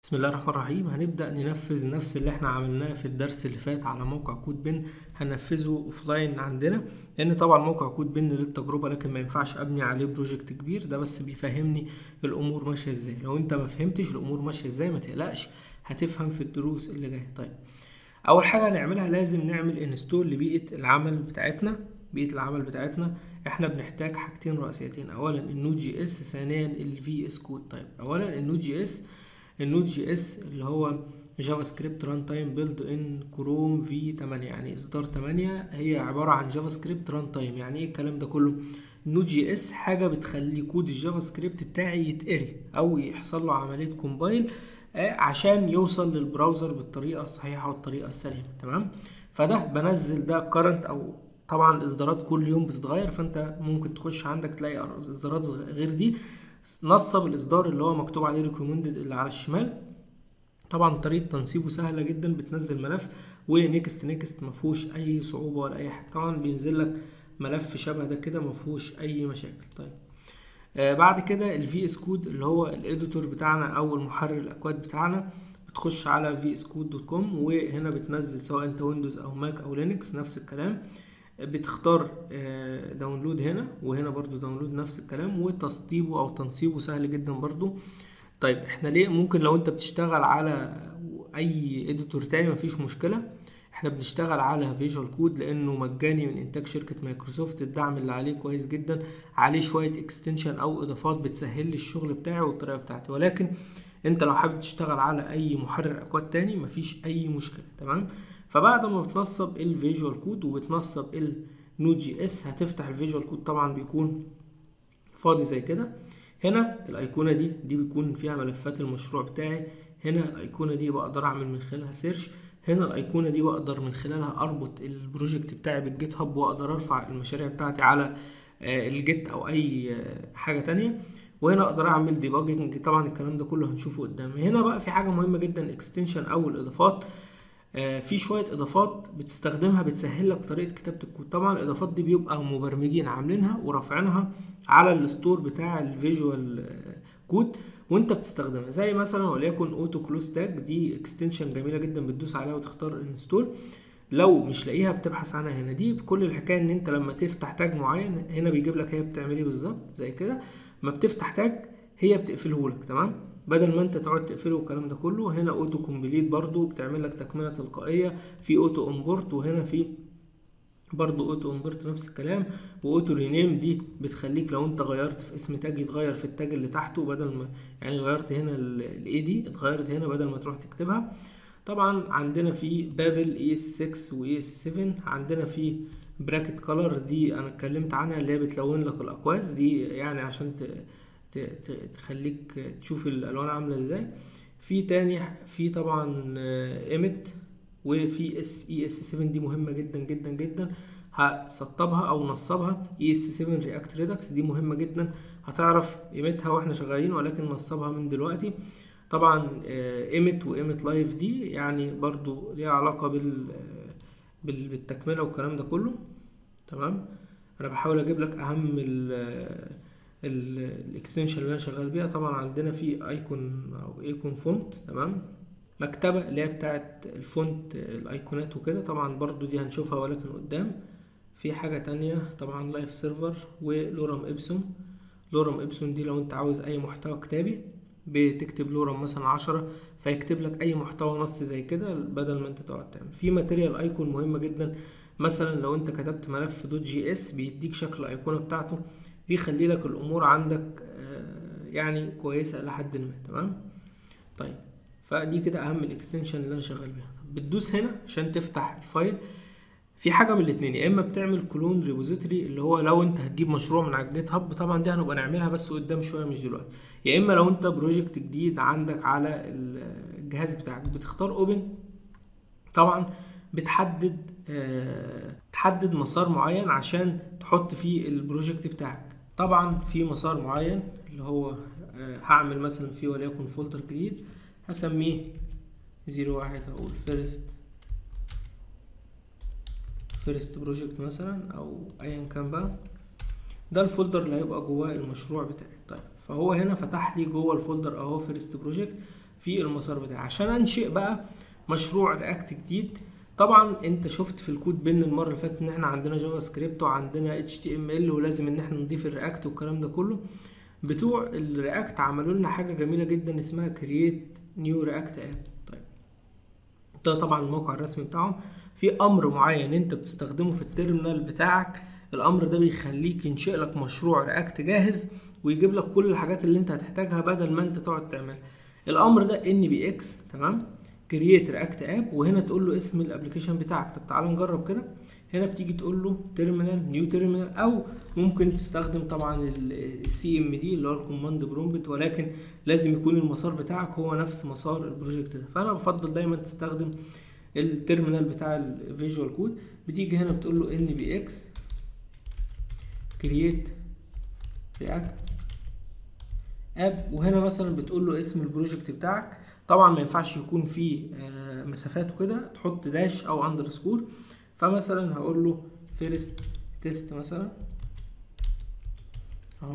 بسم الله الرحمن الرحيم هنبدأ ننفذ نفس اللي احنا عملناه في الدرس اللي فات على موقع كود بن هننفذه اوفلاين عندنا لان طبعا موقع كود بن للتجربة لكن ما ينفعش ابني عليه بروجكت كبير ده بس بيفهمني الامور ماشية ازاي لو انت ما فهمتش الامور ماشية ازاي ما تقلقش هتفهم في الدروس اللي جاية طيب اول حاجة هنعملها لازم نعمل انستول لبيئة العمل بتاعتنا بيئة العمل بتاعتنا احنا بنحتاج حاجتين رئيسيتين اولا النود جي اس ثانيا الفي اس كود طيب اولا النود جي اس النود جي اس اللي هو جافا سكريبت ران تايم بيلد ان كروم في 8 يعني اصدار 8 هي عباره عن جافا سكريبت ران تايم يعني ايه الكلام ده كله النود جي اس حاجه بتخلي كود الجافا سكريبت بتاعي يتقري او يحصل له عمليه كومبايل عشان يوصل للبراوزر بالطريقه الصحيحه والطريقه السليمه تمام فده بنزل ده كرنت او طبعا الاصدارات كل يوم بتتغير فانت ممكن تخش عندك تلاقي اصدارات غير دي نصب الاصدار اللي هو مكتوب عليه ريكومندد اللي على الشمال طبعا طريقه تنصيبه سهله جدا بتنزل ملف ونيكست نيكست مفهوش اي صعوبه ولا اي حاجه طبعا بينزل لك ملف شبه ده كده مفهوش اي مشاكل طيب آه بعد كده الفي اس كود اللي هو الاديتور بتاعنا او المحرر الاكواد بتاعنا بتخش على vscode.com وهنا بتنزل سواء انت ويندوز او ماك او لينكس نفس الكلام بتختار داونلود هنا وهنا برضو داونلود نفس الكلام وتسطيبه او تنصيبه سهل جدا برضو طيب احنا ليه ممكن لو انت بتشتغل على اي اديتور تاني مفيش مشكله احنا بنشتغل على فيجوال كود لانه مجاني من انتاج شركه مايكروسوفت الدعم اللي عليه كويس جدا عليه شويه اكستنشن او اضافات بتسهل لي الشغل بتاعي والطريقه بتاعتي ولكن انت لو حابب تشتغل على اي محرر اكواد تاني مفيش اي مشكله تمام فبعد ما بتنصب الفيجوال كود وبتنصب النود جي اس هتفتح الفيجوال كود طبعا بيكون فاضي زي كده هنا الايقونه دي دي بيكون فيها ملفات المشروع بتاعي هنا الايقونه دي بقدر اعمل من خلالها سيرش هنا الايقونه دي بقدر من خلالها اربط البروجكت بتاعي بالجيت هاب واقدر ارفع المشاريع بتاعتي على الجيت او اي حاجه تانية وهنا اقدر اعمل ديباجنج طبعا الكلام ده كله هنشوفه قدام هنا بقى في حاجه مهمه جدا الاكستنشن او الاضافات آه في شويه اضافات بتستخدمها بتسهل لك طريقه كتابه الكود طبعا الاضافات دي بيبقى مبرمجين عاملينها ورافعينها على الستور بتاع الفيجوال كود وانت بتستخدمها زي مثلا وليكن اوتو كلوز تاج دي اكستنشن جميله جدا بتدوس عليها وتختار انستول لو مش لاقيها بتبحث عنها هنا دي كل الحكايه ان انت لما تفتح تاج معين هنا بيجيب لك هي بتعمل ايه بالظبط زي كده ما بتفتح تاج هي بتقفله لك تمام بدل ما انت تقعد تقفله والكلام ده كله هنا اوتو كومبليت برضو بتعمل لك تكمله تلقائيه في اوتو امبورت وهنا في برضو اوتو امبورت نفس الكلام واوتو رينيم دي بتخليك لو انت غيرت في اسم تاج يتغير في التاج اللي تحته بدل ما يعني غيرت هنا الاي دي اتغيرت هنا بدل ما تروح تكتبها طبعا عندنا في بابل اي اس 6 واي اس 7 عندنا في براكت كولر دي انا اتكلمت عنها اللي هي بتلون لك الاقواس دي يعني عشان ت... تخليك تشوف الالوان عامله ازاي في تاني في طبعا ايمت وفي اس اي اس 7 دي مهمه جدا جدا جدا هسطبها او نصبها اي اس 7 رياكت ريدكس دي مهمه جدا هتعرف قيمتها واحنا شغالين ولكن نصبها من دلوقتي طبعا ايمت وايمت لايف دي يعني برضو ليها علاقه بال بالتكمله والكلام ده كله تمام انا بحاول اجيب لك اهم الاكستنشن اللي انا شغال بيها طبعا عندنا في ايكون او ايكون فونت تمام مكتبه اللي هي بتاعه الفونت الايقونات وكده طبعا برضو دي هنشوفها ولكن قدام في حاجه تانية طبعا لايف سيرفر ولورم ابسون لورم ابسون دي لو انت عاوز اي محتوى كتابي بتكتب لورم مثلا عشرة فيكتب لك اي محتوى نص زي كده بدل ما انت تقعد تعمل في ماتيريال ايكون مهمه جدا مثلا لو انت كتبت ملف دوت جي اس بيديك شكل الايقونه بتاعته بيخلي لك الامور عندك يعني كويسه لحد ما تمام طيب فدي كده اهم الاكستنشن اللي انا شغال بيها بتدوس هنا عشان تفتح الفايل في حاجه من الاثنين يا اما بتعمل كلون ريبوزيتوري اللي هو لو انت هتجيب مشروع من على الجيت هاب طبعا دي هنبقى نعملها بس قدام شويه مش دلوقتي يا اما لو انت بروجكت جديد عندك على الجهاز بتاعك بتختار اوبن طبعا بتحدد آه تحدد مسار معين عشان تحط فيه البروجكت بتاعك طبعا في مسار معين اللي هو آه هعمل مثلا فيه وليكن فولدر جديد هسميه زيرو واحد هقول فيرست فيرست بروجكت مثلا او ايا كان بقى ده الفولدر اللي هيبقى جواه المشروع بتاعي طيب فهو هنا فتح لي جوه الفولدر اهو فيرست بروجكت في المسار بتاعي عشان انشئ بقى مشروع رياكت جديد طبعا انت شفت في الكود بين المره اللي فاتت ان احنا عندنا جافا سكريبت وعندنا اتش تي ام ال ولازم ان احنا نضيف الرياكت والكلام ده كله بتوع الرياكت عملوا لنا حاجه جميله جدا اسمها كرييت نيو رياكت اب طيب ده طبعا الموقع الرسمي بتاعهم في امر معين انت بتستخدمه في التيرمينال بتاعك الامر ده بيخليك ينشئ لك مشروع رياكت جاهز ويجيب لك كل الحاجات اللي انت هتحتاجها بدل ما انت تقعد تعمل الامر ده ان بي اكس تمام كرييت رياكت اب وهنا تقول له اسم الابلكيشن بتاعك طب تعال نجرب كده هنا بتيجي تقول له تيرمينال نيو تيرمينال او ممكن تستخدم طبعا السي ام دي اللي هو الكوماند برومبت ولكن لازم يكون المسار بتاعك هو نفس مسار البروجكت ده فانا بفضل دايما تستخدم التيرمينال بتاع الفيجوال كود بتيجي هنا بتقول له ان بي اكس كرييت رياكت اب وهنا مثلا بتقول له اسم البروجكت بتاعك طبعا ما ينفعش يكون فيه مسافات وكده تحط داش او اندرسكور فمثلا هقول له فيرست تيست مثلا اهو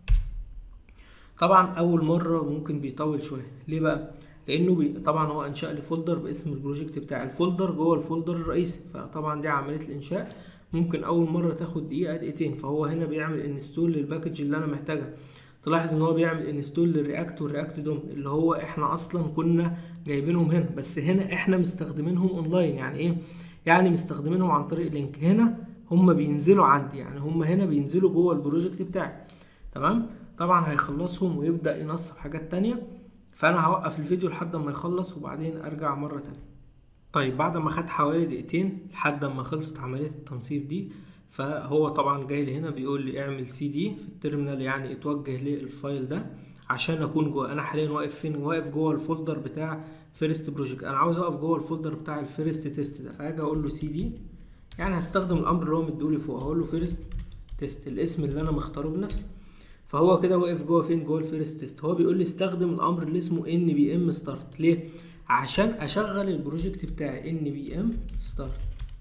طبعا اول مره ممكن بيطول شويه ليه بقى لانه بي... طبعا هو انشا لي فولدر باسم البروجكت بتاع الفولدر جوه الفولدر الرئيسي فطبعا دي عمليه الانشاء ممكن اول مره تاخد دقيقه دقيقتين فهو هنا بيعمل انستول للباكج اللي انا محتاجها تلاحظ ان هو بيعمل انستول للرياكت والرياكت دوم اللي هو احنا اصلا كنا جايبينهم هنا بس هنا احنا مستخدمينهم اونلاين يعني ايه يعني مستخدمينهم عن طريق لينك هنا هم بينزلوا عندي يعني هم هنا بينزلوا جوه البروجكت بتاعي تمام طبعا هيخلصهم ويبدا ينصب حاجات تانية فانا هوقف الفيديو لحد ما يخلص وبعدين ارجع مره تانية طيب بعد ما خد حوالي دقيقتين لحد ما خلصت عمليه التنصيب دي فهو طبعا جاي لي هنا بيقول لي اعمل سي دي في التيرمينال يعني اتوجه للفايل ده عشان اكون جوه انا حاليا واقف فين واقف جوه الفولدر بتاع فيرست بروجكت انا عاوز اقف جوه الفولدر بتاع الفيرست تيست ده فاجي اقول له سي دي يعني هستخدم الامر اللي هو مديهولي فوق اقول له فيرست تيست الاسم اللي انا مختاره بنفسي فهو كده واقف جوه فين جوه الفيرست تيست هو بيقول لي استخدم الامر اللي اسمه ان بي ام ستارت ليه عشان اشغل البروجكت بتاعي ان بي ام ستارت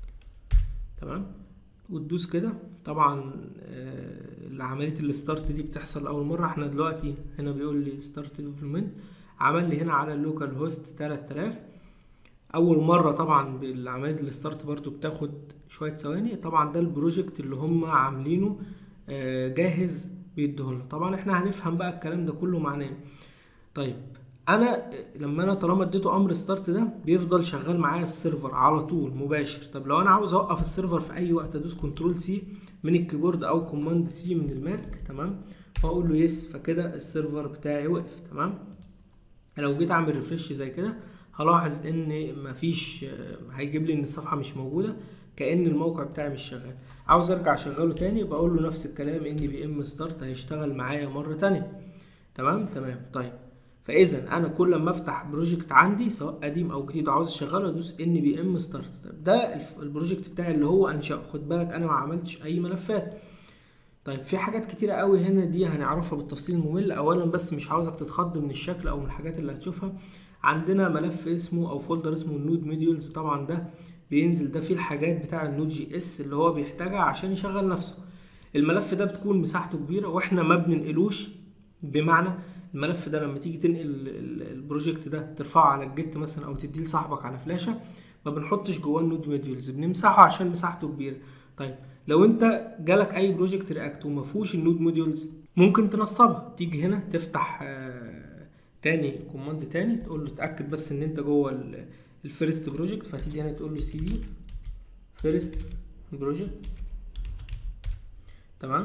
تمام وتدوس كده طبعا آه عمليه الستارت دي بتحصل اول مره احنا دلوقتي هنا بيقول لي ستارت ديفلوبمنت عمل لي هنا على اللوكال هوست 3000 اول مره طبعا عمليه الستارت برضو بتاخد شويه ثواني طبعا ده البروجكت اللي هم عاملينه آه جاهز بيديهولنا طبعا احنا هنفهم بقى الكلام ده كله معناه طيب انا لما انا طالما اديته امر ستارت ده بيفضل شغال معايا السيرفر على طول مباشر طب لو انا عاوز اوقف السيرفر في اي وقت ادوس كنترول سي من الكيبورد او كوماند سي من الماك تمام واقول له يس فكده السيرفر بتاعي وقف تمام لو جيت اعمل ريفرش زي كده هلاحظ ان مفيش هيجيب لي ان الصفحه مش موجوده كان الموقع بتاعي مش شغال عاوز ارجع اشغله تاني بقول له نفس الكلام ان بي ام ستارت هيشتغل معايا مره تانية تمام تمام طيب فاذا انا كل ما افتح بروجكت عندي سواء قديم او جديد وعاوز اشغله ادوس ان بي ام ستارت ده البروجكت بتاعي اللي هو انشاه خد بالك انا ما عملتش اي ملفات طيب في حاجات كتيرة قوي هنا دي هنعرفها بالتفصيل ممل اولا بس مش عاوزك تتخض من الشكل او من الحاجات اللي هتشوفها عندنا ملف اسمه او فولدر اسمه النود ميديولز طبعا ده بينزل ده فيه الحاجات بتاع النود جي اس اللي هو بيحتاجها عشان يشغل نفسه الملف ده بتكون مساحته كبيرة واحنا ما بننقلوش بمعنى الملف ده لما تيجي تنقل البروجكت ده ترفعه على الجيت مثلا او تديه لصاحبك على فلاشه ما بنحطش جواه النود موديولز بنمسحه عشان مساحته كبيره طيب لو انت جالك اي بروجكت رياكت وما فيهوش النود موديولز ممكن تنصبها تيجي هنا تفتح آه تاني كوماند تاني تقول له اتاكد بس ان انت جوه الفيرست بروجكت فتيجي هنا تقول له سي دي فيرست بروجكت تمام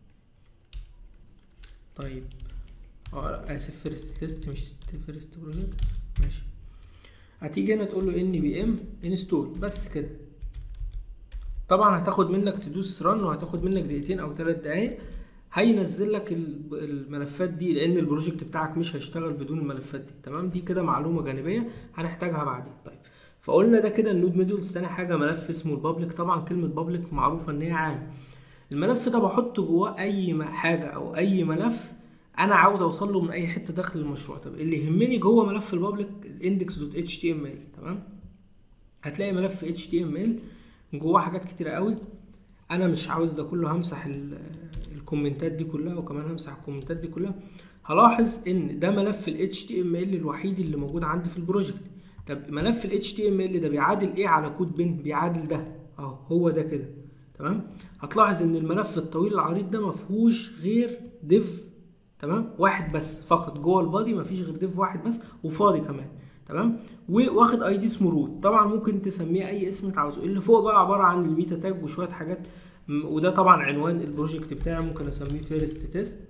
طيب اه اسف فيرست تيست مش فيرست بروجكت ماشي هتيجي هنا تقول له ان بي ام انستول بس كده طبعا هتاخد منك تدوس رن وهتاخد منك دقيقتين او ثلاث دقايق هينزل لك الملفات دي لان البروجكت بتاعك مش هيشتغل بدون الملفات دي تمام دي كده معلومه جانبيه هنحتاجها بعدين طيب فقلنا ده كده النود موديولز تاني حاجه ملف اسمه البابليك طبعا كلمه بابليك معروفه ان هي عام الملف ده بحط جواه اي حاجه او اي ملف انا عاوز اوصل له من اي حته داخل المشروع طب اللي يهمني جوه ملف البابليك الاندكس دوت اتش تي ام ال تمام هتلاقي ملف اتش تي ام ال جواه حاجات كتيره قوي انا مش عاوز ده كله همسح الكومنتات دي كلها وكمان همسح الكومنتات دي كلها هلاحظ ان ده ملف ال HTML الوحيد اللي موجود عندي في البروجكت طب ملف ال HTML ده بيعادل ايه على كود بن بيعادل ده اهو هو ده كده تمام هتلاحظ ان الملف الطويل العريض ده مفهوش غير ديف تمام واحد بس فقط جوه البادي مفيش غير ديف واحد بس وفاضي كمان تمام وواخد اي دي اسمه روت طبعا ممكن تسميه اي اسم انت عاوزه اللي فوق بقى عباره عن الميتا تاج وشويه حاجات وده طبعا عنوان البروجكت بتاعي ممكن اسميه فيرست تيست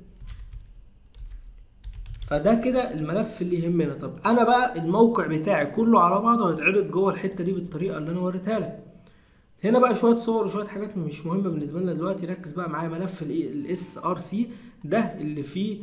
فده كده الملف اللي يهمنا طب انا بقى الموقع بتاعي كله على بعضه هيتعرض جوه الحته دي بالطريقه اللي انا وريتها لك هنا بقى شويه صور وشويه حاجات مش مهمه بالنسبه لنا دلوقتي ركز بقى معايا ملف الاس ار سي ده اللي فيه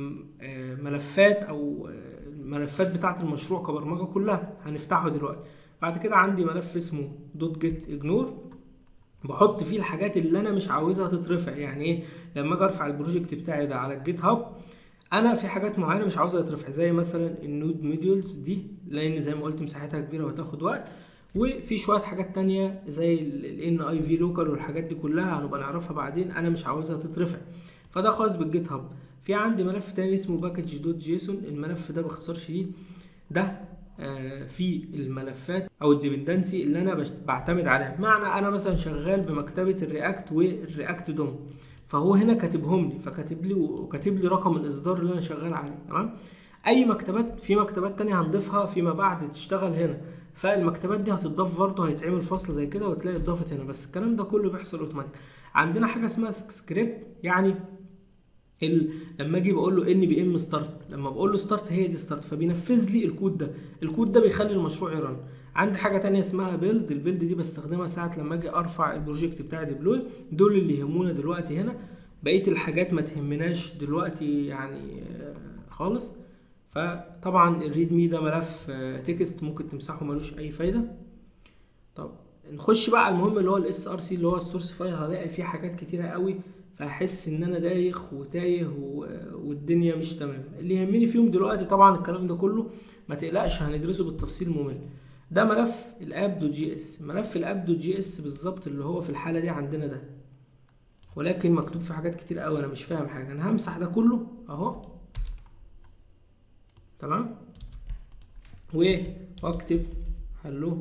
ملفات او الملفات بتاعه المشروع كبرمجه كلها هنفتحه دلوقتي بعد كده عندي ملف اسمه دوت جيت اجنور بحط فيه الحاجات اللي انا مش عاوزها تترفع يعني ايه لما اجي ارفع البروجكت بتاعي ده على الجيت هاب انا في حاجات معينه مش عاوزها تترفع زي مثلا النود ميديولز دي لان زي ما قلت مساحتها كبيره وهتاخد وقت وفي شويه حاجات تانية زي ال اي في لوكال والحاجات دي كلها هنبقى نعرفها بعدين انا مش عاوزها تترفع فده خاص بالجيت هاب في عندي ملف تاني اسمه باكج دوت جيسون الملف ده باختصار شديد ده آه في الملفات او الديبندنسي اللي انا بعتمد عليها معنى انا مثلا شغال بمكتبه الرياكت والرياكت دوم فهو هنا كاتبهم لي فكاتب لي وكاتب لي رقم الاصدار اللي انا شغال عليه تمام اي مكتبات في مكتبات تانية هنضيفها فيما بعد تشتغل هنا فالمكتبات دي هتضاف برضه هيتعمل فصل زي كده وتلاقي اتضافت هنا بس الكلام ده كله بيحصل اوتوماتيك عندنا حاجه اسمها سكريبت يعني ال... لما اجي بقول له ان بي ام ستارت لما بقول له ستارت هي دي ستارت فبينفذ لي الكود ده الكود ده بيخلي المشروع يرن عندي حاجه تانية اسمها بيلد البيلد دي بستخدمها ساعه لما اجي ارفع البروجكت بتاعي ديبلوي دول اللي يهمونا دلوقتي هنا بقيه الحاجات ما تهمناش دلوقتي يعني خالص فطبعا الريد مي ده ملف تكست ممكن تمسحه ملوش اي فايده طب نخش بقى على المهم اللي هو الاس ار سي اللي هو السورس فايل هلاقي فيه حاجات كتيره قوي فاحس ان انا دايخ وتايه والدنيا مش تمام اللي يهمني فيهم دلوقتي طبعا الكلام ده كله ما تقلقش هندرسه بالتفصيل ممل ده ملف الاب دوت جي اس ملف الاب دوت جي اس بالظبط اللي هو في الحاله دي عندنا ده ولكن مكتوب في حاجات كتير قوي انا مش فاهم حاجه انا همسح ده كله اهو تمام واكتب هلو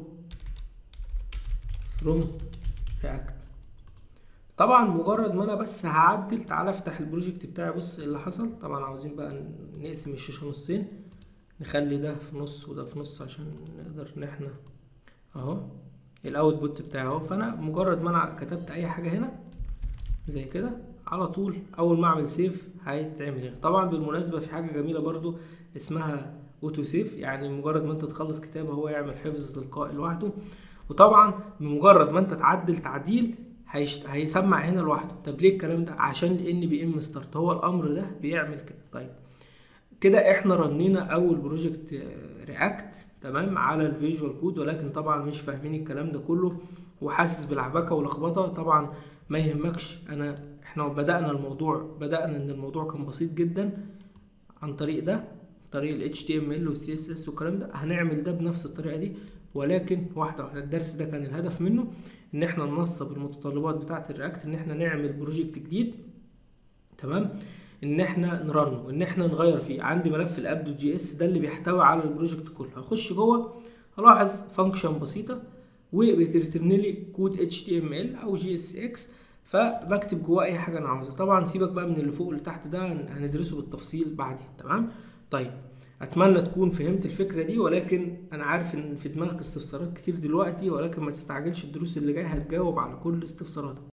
فروم رياكت طبعا مجرد ما انا بس هعدل تعالى افتح البروجكت بتاعي بص اللي حصل طبعا عاوزين بقى نقسم الشاشه نصين نخلي ده في نص وده في نص عشان نقدر ان احنا اهو الاوتبوت بتاعي اهو فانا مجرد ما انا كتبت اي حاجه هنا زي كده على طول اول ما اعمل سيف هيتعمل هنا طبعا بالمناسبه في حاجه جميله برضو اسمها اوتو سيف يعني مجرد ما انت تخلص كتابه هو يعمل حفظ تلقائي لوحده وطبعا بمجرد ما انت تعدل تعديل هيشت... هيسمع هنا لوحده طب ليه الكلام ده عشان الان بي ام ستارت هو الامر ده بيعمل كده طيب كده احنا رنينا اول بروجكت رياكت تمام على الفيجوال كود ولكن طبعا مش فاهمين الكلام ده كله وحاسس بالعبكه ولخبطه طبعا ما يهمكش انا احنا بدانا الموضوع بدانا ان الموضوع كان بسيط جدا عن طريق ده طريق ال HTML وال CSS والكلام ده هنعمل ده بنفس الطريقه دي ولكن واحده واحده الدرس ده كان الهدف منه ان احنا ننصب المتطلبات بتاعه الرياكت ان احنا نعمل بروجكت جديد تمام ان احنا نرنه ان احنا نغير فيه عندي ملف الاب دوت جي اس ده اللي بيحتوي على البروجكت كله هخش جوه هلاحظ فانكشن بسيطه وبترترن لي كود اتش تي ام ال او جي اس اكس فبكتب جواه اي حاجه انا عاوزها طبعا سيبك بقى من اللي فوق واللي تحت ده هندرسه بالتفصيل بعدين تمام طيب اتمنى تكون فهمت الفكره دي ولكن انا عارف ان في دماغك استفسارات كتير دلوقتي ولكن ما تستعجلش الدروس اللي جايه هتجاوب على كل استفساراتك